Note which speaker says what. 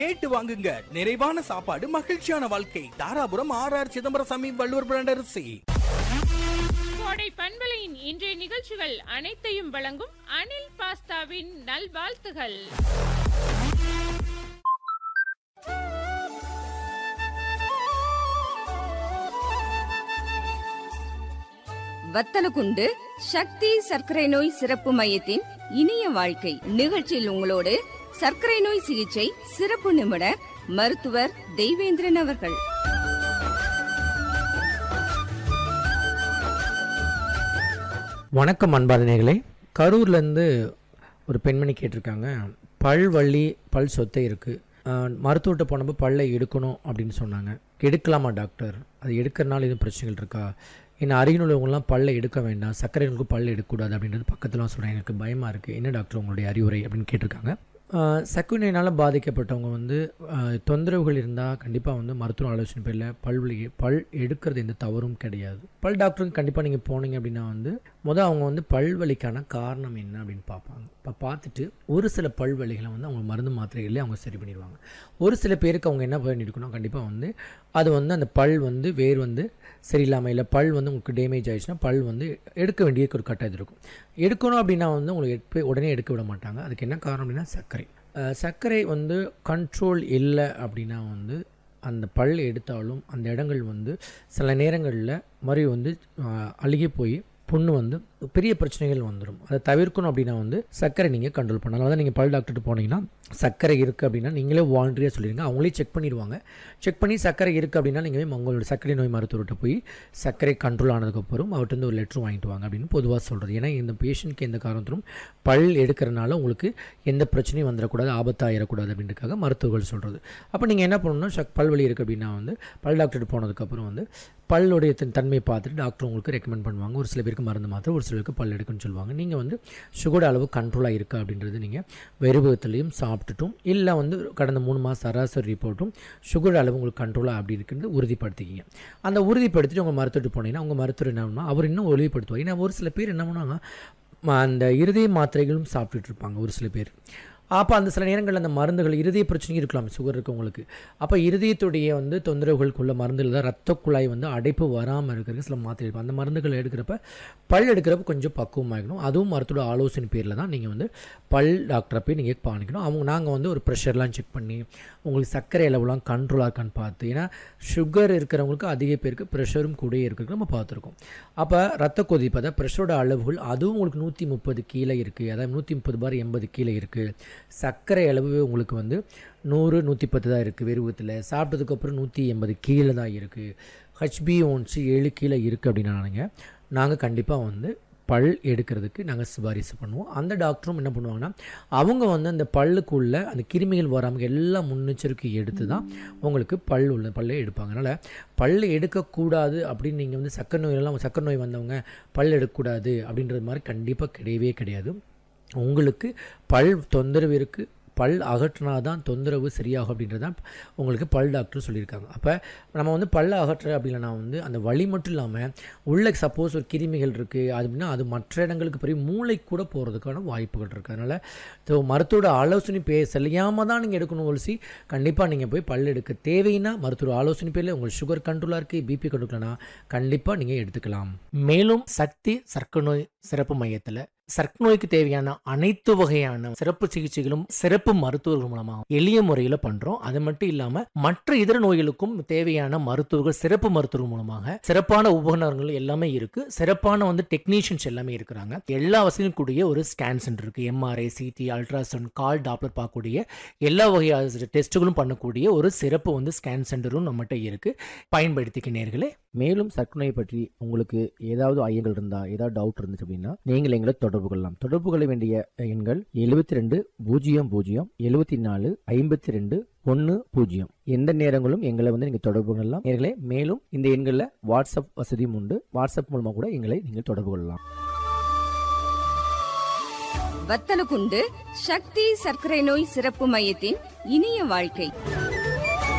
Speaker 1: கேட்டு வாங்குங்க நிறைவான சாப்பாடு மகிழ்ச்சியான வாழ்க்கை Dharapuram R R Chidambarasamy Valluvar brand அரிசி
Speaker 2: கோடை பண்பலையின் இன்றைய நிகழ்ச்சிகள் அனைத்தையும் வழங்கும் அனில் பாஸ்தாவின் நல்வாழ்த்துகள்
Speaker 3: வத்தலகுண்டு சக்தி சர்க்கரை நோய் சிறப்பு மையத்தின் இனிய வாழ்க்கை நிகழ்ச்சியில் உங்களோடு சர்க்கரை நோய் சிகிச்சை சிறப்பு நிபுணர் மருத்துவர் தெய்வேந்திரன் அவர்கள்
Speaker 4: வணக்கம் அன்பாதனைகளே கரூர்லேருந்து ஒரு பெண்மணி கேட்டிருக்காங்க பல் வலி பல் சொத்தை இருக்குது மருத்துவர்கிட்ட போனப்போ பல்லை எடுக்கணும் அப்படின்னு சொன்னாங்க எடுக்கலாமா டாக்டர் அது எடுக்கிறனால எதுவும் பிரச்சனைகள் இருக்கா என்ன அருகில் உள்ளவங்களாம் பல்லை எடுக்க வேண்டாம் சர்க்கரை நோய்க்கு பல் எடுக்கக்கூடாது அப்படின்றது பக்கத்துலாம் சொல்கிறாங்க எனக்கு பயமாக இருக்குது என்ன டாக்டர் உங்களுடைய அறிவுரை அப்படின்னு கேட்டிருக்காங்க சர்க்கரை நோயினால் பாதிக்கப்பட்டவங்க வந்து ஆஹ், தொந்தரவுகள் இருந்தால் கண்டிப்பாக வந்து மருத்துவ ஆலோசனை பேரில் பல் வலி பல் எடுக்கிறது எந்த தவறும் கிடையாது பல் டாக்டருக்கு கண்டிப்பாக நீங்கள் போனீங்க அப்படின்னா வந்து முதல் அவங்க வந்து பல் வலிக்கான காரணம் என்ன அப்படின்னு பார்ப்பாங்க இப்போ பார்த்துட்டு ஒரு சில பல் வலிகளை வந்து அவங்க மருந்து மாத்திரைகளே அவங்க சரி பண்ணிடுவாங்க ஒரு சில பேருக்கு அவங்க என்ன பண்ணியிருக்கணும் கண்டிப்பாக வந்து அது வந்து அந்த பல் வந்து வேர் வந்து சரியில்லாமல் இல்லை பல் வந்து உங்களுக்கு டேமேஜ் ஆயிடுச்சுன்னா பல் வந்து எடுக்க வேண்டிய ஒரு கட்டாயம் இருக்கும் எடுக்கணும் அப்படின்னா வந்து உங்களுக்கு எடுப்ப உடனே எடுக்க விட மாட்டாங்க அதுக்கு என்ன காரணம் அப்படின்னா சர்க்கரை அஹ் சர்க்கரை வந்து கண்ட்ரோல் இல்லை அப்படின்னா வந்து அந்த பல் எடுத்தாலும் அந்த இடங்கள் வந்து சில நேரங்களில் மறுபடி வந்து அஹ், அழுகி போய் புண்ணு வந்து பெரிய பிரச்சனைகள் வந்துடும் அதை தவிர்க்கணும் அப்படின்னா வந்து சர்க்கரை நீங்கள் கண்ட்ரோல் பண்ணலாம் அதான் நீங்கள் பல் டாக்டர்கிட்ட போனீங்கன்னா சர்க்கரை இருக்குது அப்படின்னா நீங்களே வாலண்டரியாக சொல்லிடுங்க அவங்களே செக் பண்ணிடுவாங்க செக் பண்ணி சர்க்கரை இருக்குது அப்படின்னா நீங்கள் போய் உங்களோட சர்க்கரை நோய் மருத்துவர்கிட்ட போய் சர்க்கரை கண்ட்ரோல் ஆனதுக்கப்புறம் அவர்கிட்ட இருந்து ஒரு லெட்டர் வாங்கிட்டு வாங்க அப்படின்னு பொதுவாக சொல்கிறது ஏன்னா இந்த பேஷண்ட்க்கு எந்த காரணத்திலும் பல் எடுக்கிறனால உங்களுக்கு எந்த பிரச்சனையும் வந்துடக்கூடாது ஆபத்தாயிடக்கூடாது அப்படின்றதுக்காக மருத்துவர்கள் சொல்கிறது அப்போ நீங்கள் என்ன பண்ணணும்னா சக் பல் வலி இருக்குது அப்படின்னா வந்து பல் டாக்டர்கிட்ட போனதுக்கப்புறம் வந்து பல்லுடைய தன் தன்மையை பார்த்துட்டு டாக்டர் உங்களுக்கு ரெக்கமெண்ட் பண்ணுவாங்க ஒரு சில பேருக்கு மருந்து மாத்திரை ஒரு சிலருக்கு பல் எடுக்குன்னு சொல்லுவாங்க நீங்கள் வந்து சுகரோட அளவு கண்ட்ரோலாக இருக்கா அப்படின்றது நீங்கள் வெறுபகத்துலேயும் சாப்பிட்டுட்டும் இல்லை வந்து கடந்த மூணு மாதம் சராசரி ரிப்போர்ட்டும் சுகரோட அளவு உங்களுக்கு கண்ட்ரோலாக அப்படி இருக்கிறது உறுதிப்படுத்திக்கிங்க அந்த உறுதிப்படுத்திட்டு உங்கள் மருத்துவர்கிட்ட போனீங்கன்னா உங்கள் மருத்துவர் என்ன பண்ணுவாங்க அவர் இன்னும் உறுதிப்படுத்துவார் ஏன்னா ஒரு சில பேர் என்ன பண்ணுவாங்க ம- அந்த இருதய மாத்திரைகளும் சாப்பிட்டுட்டு இருப்பாங்க ஒரு சில பேர் அப்போ அந்த சில நேரங்களில் அந்த மருந்துகள் இருதய பிரச்சனையும் இருக்கலாம் சுகர் இருக்கவங்களுக்கு அப்போ இருதயத்துடைய வந்து தொந்தரவுகளுக்குள்ள மருந்துகள் தான் ரத்த குழாய் வந்து அடைப்பு வராமல் இருக்கிறதுக்கு சில மாத்திரை இருக்கும் அந்த மருந்துகள் எடுக்கிறப்ப பல் எடுக்கிறப்ப கொஞ்சம் பக்குவமாகணும் அதுவும் மருத்துவ ஆலோசனை பேரில் தான் நீங்கள் வந்து பல் டாக்டரை போய் நீங்கள் பாணிக்கணும் அவங்க நாங்கள் வந்து ஒரு ப்ரெஷர்லாம் செக் பண்ணி உங்களுக்கு சர்க்கரை அளவுலாம் கண்ட்ரோலாக இருக்கான்னு பார்த்து ஏன்னா சுகர் இருக்கிறவங்களுக்கு அதிக பேருக்கு ப்ரெஷரும் கூட இருக்கிறதுக்கு நம்ம பார்த்துருக்கோம் அப்போ ரத்த கொதிப்பு அதாவது ப்ரெஷரோட அளவுகள் அதுவும் உங்களுக்கு நூற்றி முப்பது கீழே இருக்குது அதாவது நூற்றி முப்பது பார் எண்பது கீழே இருக்குது சர்க்கரை அளவு உங்களுக்கு வந்து நூறு நூற்றி பத்து தான் இருக்குது வெறுவத்தில் சாப்பிட்டதுக்கப்புறம் நூற்றி எண்பது கீழே தான் இருக்குது ஹெச்பி ஒன்ஸ் ஏழு கீழே இருக்குது அப்படின்னா நாங்கள் கண்டிப்பாக வந்து பல் எடுக்கிறதுக்கு நாங்கள் சிபாரிசு பண்ணுவோம் அந்த டாக்டரும் என்ன பண்ணுவாங்கன்னா அவங்க வந்து அந்த பல்லுக்குள்ள அந்த கிருமிகள் வராமல் எல்லா முன்னெச்சரிக்கை எடுத்து தான் உங்களுக்கு பல் உள்ள பல்லை எடுப்பாங்க அதனால் பல் எடுக்கக்கூடாது அப்படின்னு நீங்கள் வந்து சக்கரை நோயெல்லாம் சக்கரை நோய் வந்தவங்க பல் எடுக்கக்கூடாது அப்படின்றது மாதிரி கண்டிப்பாக கிடையவே கிடையாது உங்களுக்கு பல் தொந்தரவு இருக்குது பல் அகற்றினா தான் தொந்தரவு சரியாகும் அப்படின்றது தான் உங்களுக்கு பல் டாக்டர் சொல்லியிருக்காங்க அப்போ நம்ம வந்து பல்ல அகற்ற அப்படின்னா வந்து அந்த வலி மட்டும் இல்லாமல் உள்ள சப்போஸ் ஒரு கிருமிகள் இருக்குது அது அப்படின்னா அது மற்ற இடங்களுக்கு பெரிய மூளை கூட போகிறதுக்கான வாய்ப்புகள் இருக்குது அதனால் ஸோ மருத்துவோட ஆலோசனை பே செல்லையாமல் தான் நீங்கள் எடுக்கணும் ஒலிசி கண்டிப்பாக நீங்கள் போய் பல் எடுக்க தேவைன்னா மருத்துவ ஆலோசனை பேரில் உங்களுக்கு சுகர் கண்ட்ரோலாக இருக்குது பிபி கண்ட்ரோல்னா கண்டிப்பாக நீங்கள் எடுத்துக்கலாம் மேலும் சக்தி சர்க்கரை நோய் சிறப்பு மையத்தில் சர்க்கரை நோய்க்கு தேவையான அனைத்து வகையான சிறப்பு சிகிச்சைகளும் சிறப்பு மருத்துவர்கள் மூலமாக எளிய முறையில் பண்றோம் அது மட்டும் இல்லாம மற்ற இதர நோய்களுக்கும் தேவையான மருத்துவர்கள் சிறப்பு மருத்துவர்கள் மூலமாக சிறப்பான உபகரணங்கள் எல்லாமே இருக்கு சிறப்பான வந்து டெக்னீஷியன்ஸ் எல்லாமே இருக்கிறாங்க எல்லா வசதியும் கூடிய ஒரு ஸ்கேன் சென்டர் இருக்கு எம்ஆர்ஐ சிடி அல்ட்ராசவுண்ட் கால் டாப்லர் பார்க்கக்கூடிய எல்லா வகையான டெஸ்ட்டுகளும் பண்ணக்கூடிய ஒரு சிறப்பு வந்து ஸ்கேன் சென்டரும் நம்மகிட்ட இருக்கு பயன்படுத்திக்க நேர்களே மேலும் சர்க்கரை நோய் பற்றி உங்களுக்கு ஏதாவது ஐயங்கள் இருந்தால் ஏதாவது டவுட் இருந்துச்சு அப்படின்னா நீங்கள் எங்களை தொடர்பு கொள்ளலாம் தொடர்பு கொள்ள வேண்டிய எண்கள் எழுபத்தி ரெண்டு பூஜ்ஜியம் பூஜ்ஜியம் எழுபத்தி நாலு ஐம்பத்தி ரெண்டு ஒன்று பூஜ்ஜியம் எந்த நேரங்களும் எங்களை வந்து நீங்கள் தொடர்பு கொள்ளலாம் நேர்களே மேலும் இந்த எண்களில் வாட்ஸ்அப் வசதியும் உண்டு வாட்ஸ்அப் மூலமாக கூட எங்களை நீங்கள் தொடர்பு கொள்ளலாம்
Speaker 3: வத்தலகுண்டு சக்தி சர்க்கரை நோய் சிறப்பு மையத்தின் இனிய வாழ்க்கை